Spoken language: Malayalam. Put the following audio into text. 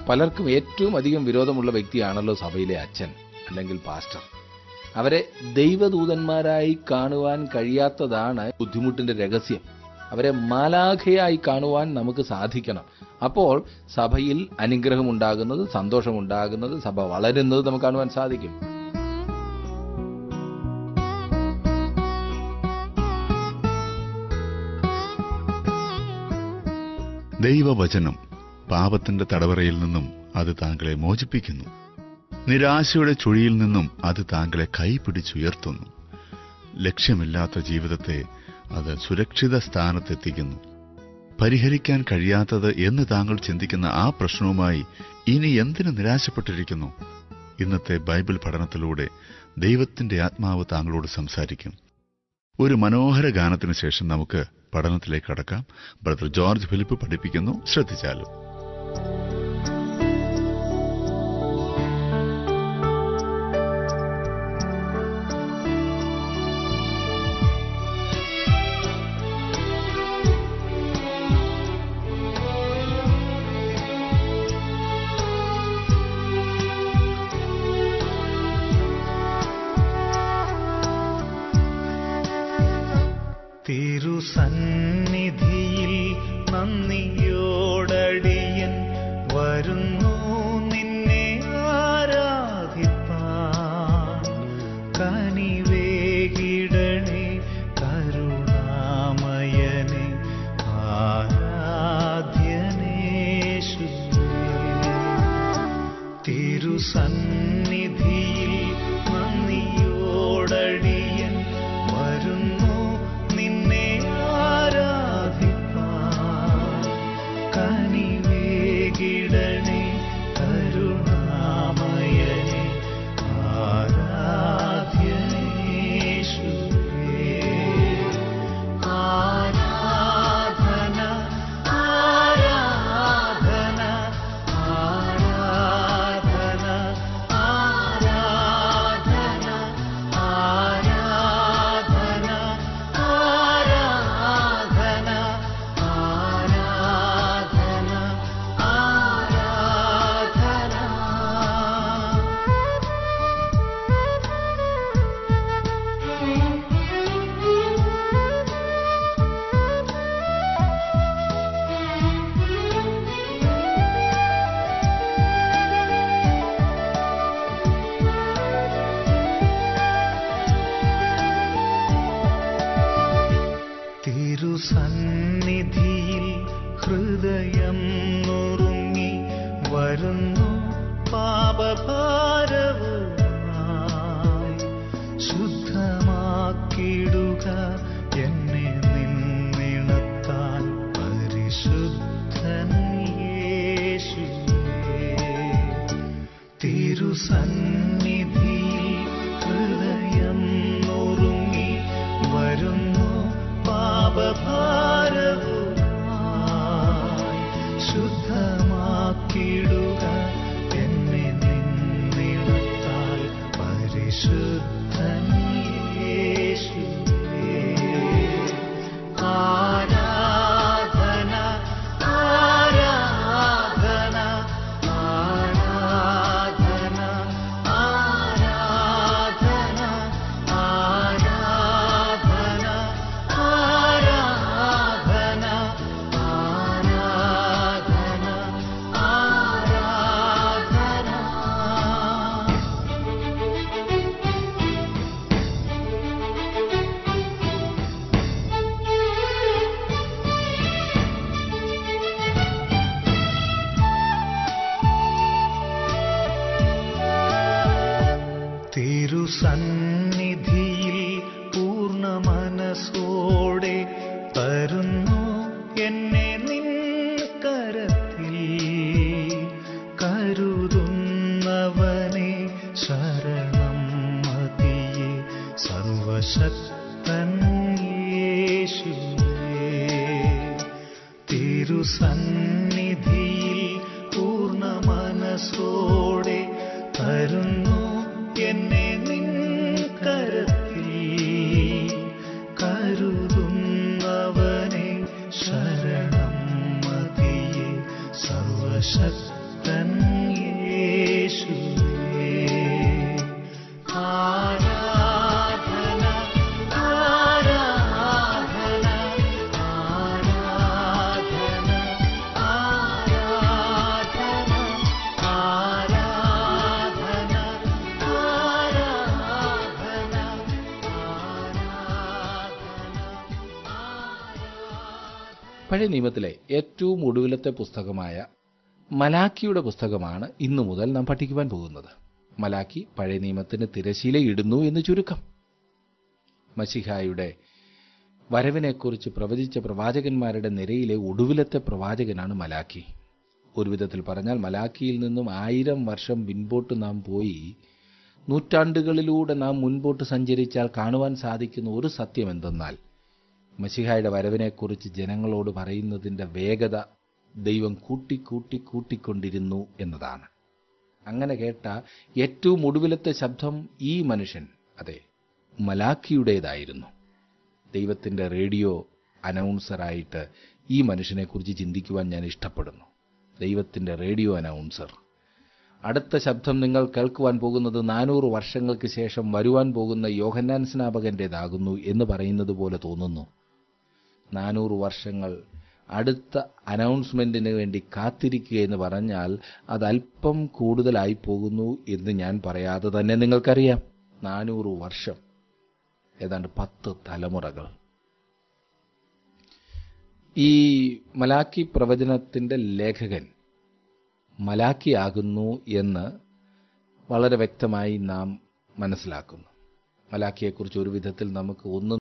പലർക്കും ഏറ്റവും അധികം വിരോധമുള്ള വ്യക്തിയാണല്ലോ സഭയിലെ അച്ഛൻ അല്ലെങ്കിൽ പാസ്റ്റർ അവരെ ദൈവദൂതന്മാരായി കാണുവാൻ കഴിയാത്തതാണ് ബുദ്ധിമുട്ടിന്റെ രഹസ്യം അവരെ മാലാഖയായി കാണുവാൻ നമുക്ക് സാധിക്കണം അപ്പോൾ സഭയിൽ അനുഗ്രഹമുണ്ടാകുന്നത് സന്തോഷമുണ്ടാകുന്നത് സഭ വളരുന്നത് നമുക്ക് കാണുവാൻ സാധിക്കും ദൈവവചനം പാപത്തിന്റെ തടവറയിൽ നിന്നും അത് താങ്കളെ മോചിപ്പിക്കുന്നു നിരാശയുടെ ചുഴിയിൽ നിന്നും അത് താങ്കളെ കൈപിടിച്ചുയർത്തുന്നു ലക്ഷ്യമില്ലാത്ത ജീവിതത്തെ അത് സുരക്ഷിത സ്ഥാനത്തെത്തിക്കുന്നു പരിഹരിക്കാൻ കഴിയാത്തത് എന്ന് താങ്കൾ ചിന്തിക്കുന്ന ആ പ്രശ്നവുമായി ഇനി എന്തിനു നിരാശപ്പെട്ടിരിക്കുന്നു ഇന്നത്തെ ബൈബിൾ പഠനത്തിലൂടെ ദൈവത്തിന്റെ ആത്മാവ് താങ്കളോട് സംസാരിക്കും ഒരു മനോഹര ഗാനത്തിന് ശേഷം നമുക്ക് പഠനത്തിലേക്ക് കടക്കാം ബ്രദർ ജോർജ് ഫിലിപ്പ് പഠിപ്പിക്കുന്നു ശ്രദ്ധിച്ചാലും തിരുസന്നിധിയിൽ നന്ദിയോടടിയൻ വരുന്നു നിന്നെ ആരാധിപ്പാൻ കനിവേകിടണേ കരുണാമയനെ ആരാധ്യനേശുവേ തിരുസന്നിധിയിൽ നന്ദിയോടടിയൻ വരുന്നു നിന്നെ ആരാധിപ്പാൻ കനിവേകിടണേ കരുണാമയനെ ആരാധ്യനേശുവേ ആരാധന ആരാധന ആരാധന ആരാധന ആരാധന ആരാധന ആരാധന ആരാധന തിരുസന്നിധിയിൽ ഹൃദയം നുറുങ്ങി വരുന്നു പാപഭാരവുമായി ശുദ്ധമാക്കിടുക എന്നെ നിന്നിണത്താൻ പരിശുദ്ധൻ യേശുവേ തിരുസന്നിധിയിൽ ഹൃദയം നുറുങ്ങി വരുന്നു പാപഭാരവുമായി ശുദ്ധമാക്കിടുക എന്നെ നിന്നിടത്താൽ പരിശുദ്ധൻ യേശുവേ ആരാധന ആരാധന ആരാധന ആരാധന ആരാധന ആരാധന ആരാധന ആരാധന തിരുസന്നിധിയിൽ പൂർണ്ണ മനസ്സോടെ തരുന്നു എന്നെ നിൻ കരത്തിൽ കരുതുന്നവനെ ശരണം മതിയെ സർവശക്തൻ യേശുവേ തിരുസന്നിധിയിൽ പൂർണ്ണ മനസ്സോടെ തരുന്നു എന്നെ നിൻ കരത്തിൽ കരുതുന്നവനെ ശരണം മതിയെ സർവശക്തൻ പഴയ നിയമത്തിലെ ഏറ്റവും ഒടുവിലത്തെ പുസ്തകമായ മലാക്കിയുടെ പുസ്തകമാണ് ഇന്നു മുതൽ നാം പഠിക്കുവാൻ പോകുന്നത് മലാക്കി പഴയ നിയമത്തിന് തിരശീലയിടുന്നു എന്ന് ചുരുക്കം മഷിഹായുടെ വരവിനെക്കുറിച്ച് പ്രവചിച്ച പ്രവാചകന്മാരുടെ നിരയിലെ ഒടുവിലത്തെ പ്രവാചകനാണ് മലാക്കി ഒരു വിധത്തിൽ പറഞ്ഞാൽ മലാക്കിയിൽ നിന്നും ആയിരം വർഷം പിൻപോട്ട് നാം പോയി നൂറ്റാണ്ടുകളിലൂടെ നാം മുൻപോട്ട് സഞ്ചരിച്ചാൽ കാണുവാൻ സാധിക്കുന്ന ഒരു സത്യം എന്തെന്നാൽ മഷിഹായുടെ വരവിനെക്കുറിച്ച് ജനങ്ങളോട് പറയുന്നതിൻ്റെ വേഗത ദൈവം കൂട്ടി കൂട്ടി കൂട്ടിക്കൊണ്ടിരുന്നു എന്നതാണ് അങ്ങനെ കേട്ട ഏറ്റവും ഒടുവിലത്തെ ശബ്ദം ഈ മനുഷ്യൻ അതെ മലാക്കിയുടേതായിരുന്നു ദൈവത്തിൻ്റെ റേഡിയോ അനൗൺസറായിട്ട് ഈ മനുഷ്യനെക്കുറിച്ച് ചിന്തിക്കുവാൻ ഞാൻ ഇഷ്ടപ്പെടുന്നു ദൈവത്തിൻ്റെ റേഡിയോ അനൗൺസർ അടുത്ത ശബ്ദം നിങ്ങൾ കേൾക്കുവാൻ പോകുന്നത് നാനൂറ് വർഷങ്ങൾക്ക് ശേഷം വരുവാൻ പോകുന്ന യോഹന്നാൻ സ്നാപകൻ്റേതാകുന്നു എന്ന് പറയുന്നത് പോലെ തോന്നുന്നു നാനൂറ് വർഷങ്ങൾ അടുത്ത അനൗൺസ്മെന്റിന് വേണ്ടി കാത്തിരിക്കുക എന്ന് പറഞ്ഞാൽ അത് അല്പം കൂടുതലായി പോകുന്നു എന്ന് ഞാൻ പറയാതെ തന്നെ നിങ്ങൾക്കറിയാം നാനൂറ് വർഷം ഏതാണ്ട് പത്ത് തലമുറകൾ ഈ മലാക്കി പ്രവചനത്തിന്റെ ലേഖകൻ മലാക്കിയാകുന്നു എന്ന് വളരെ വ്യക്തമായി നാം മനസ്സിലാക്കുന്നു മലാക്കിയെക്കുറിച്ച് ഒരു വിധത്തിൽ നമുക്ക് ഒന്നും